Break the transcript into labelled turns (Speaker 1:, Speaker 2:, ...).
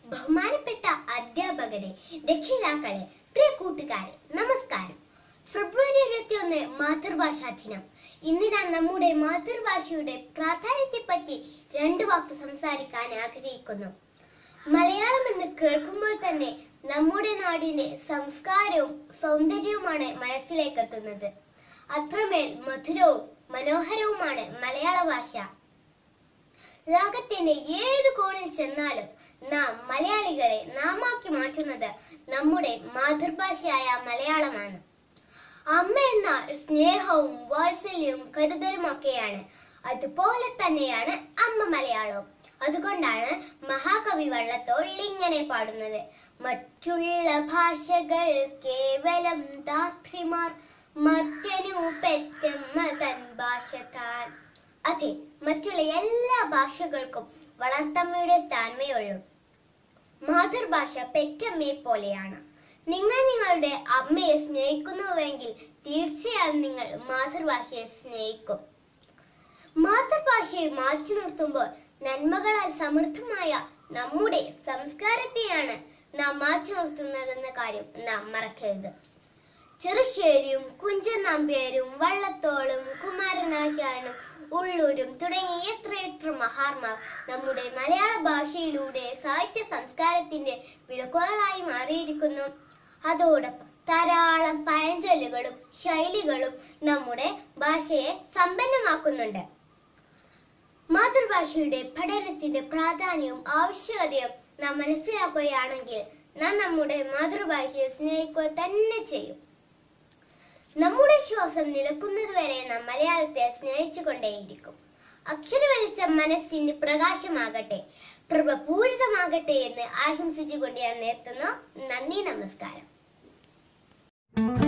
Speaker 1: ബഹുമാനപ്പെട്ട അധ്യാപകരെ രക്ഷിതാക്കളെ പ്രിയ കൂട്ടുകാരെ നമസ്കാരം ഫെബ്രുവരി ഇരുപത്തിയൊന്ന് മാതൃഭാഷാ ദിനം ഇന്ന് ഞാൻ നമ്മുടെ മാതൃഭാഷയുടെ പ്രാധാന്യത്തെ പറ്റി രണ്ട് വാക്ക് സംസാരിക്കാൻ ആഗ്രഹിക്കുന്നു മലയാളം എന്ന് കേൾക്കുമ്പോൾ തന്നെ നമ്മുടെ നാടിന്റെ സംസ്കാരവും സൗന്ദര്യവുമാണ് മനസ്സിലേക്ക് എത്തുന്നത് അത്രമേൽ മധുരവും മനോഹരവുമാണ് മലയാള ഭാഷ ലോകത്തിന്റെ ഏത് കോണിൽ ചെന്നാലും നാം മലയാളികളെ നാമാക്കി മാറ്റുന്നത് നമ്മുടെ മാതൃഭാഷയായ മലയാളമാണ് അമ്മ എന്നാൽ സ്നേഹവും വാത്സല്യവും കരുതലും ഒക്കെയാണ് അതുപോലെ തന്നെയാണ് അമ്മ മലയാളവും അതുകൊണ്ടാണ് മഹാകവി വള്ളത്തോൾ ഇങ്ങനെ പാടുന്നത് മറ്റുള്ള ഭാഷകൾ കേവലം ധാത്രിമാർ മധ്യനു പെറ്റമ്മ തൻ ഭാഷ താൻ അതെ മറ്റുള്ള എല്ലാ ഭാഷകൾക്കും വളർത്തമ്മയുടെ സ്ഥാനമേ ഉള്ളൂ മാതൃഭാഷ പെറ്റമ്മയെ പോലെയാണ് നിങ്ങൾ നിങ്ങളുടെ അമ്മയെ സ്നേഹിക്കുന്നുവെങ്കിൽ തീർച്ചയായും നിങ്ങൾ മാതൃഭാഷയെ സ്നേഹിക്കും മാതൃഭാഷയെ മാറ്റി നിർത്തുമ്പോൾ നന്മകളാൽ സമൃദ്ധമായ നമ്മുടെ സംസ്കാരത്തെയാണ് നാം മാറ്റി നിർത്തുന്നതെന്ന കാര്യം നാം മറക്കരുത് ചെറുശ്ശേരിയും കുഞ്ചൻ നമ്പ്യാരും വള്ളത്തോളും കുമാരനാശാനും ഉള്ളൂരും തുടങ്ങി എത്രയെത്ര മഹാന്മാർ നമ്മുടെ മലയാള ഭാഷയിലൂടെ സാഹിത്യ സംസ്കാരത്തിന്റെ വിളക്കുകളായി മാറിയിരിക്കുന്നു അതോടൊപ്പം ധാരാളം പഴഞ്ചൊല്ലുകളും ശൈലികളും നമ്മുടെ ഭാഷയെ സമ്പന്നമാക്കുന്നുണ്ട് മാതൃഭാഷയുടെ പഠനത്തിന്റെ പ്രാധാന്യവും ആവശ്യകതയും നാം മനസ്സിലാക്കുകയാണെങ്കിൽ നാം നമ്മുടെ മാതൃഭാഷയെ സ്നേഹിക്കുക തന്നെ ചെയ്യും നമ്മുടെ ശ്വാസം നിലക്കുന്നതുവരെ നാം മലയാളത്തെ സ്നേഹിച്ചുകൊണ്ടേയിരിക്കും അക്ഷര വെളിച്ചം മനസ്സിന് പ്രകാശമാകട്ടെ പ്രഭപൂരിതമാകട്ടെ എന്ന് ആശംസിച്ചുകൊണ്ട് ഞാൻ നിർത്തുന്നു നന്ദി നമസ്കാരം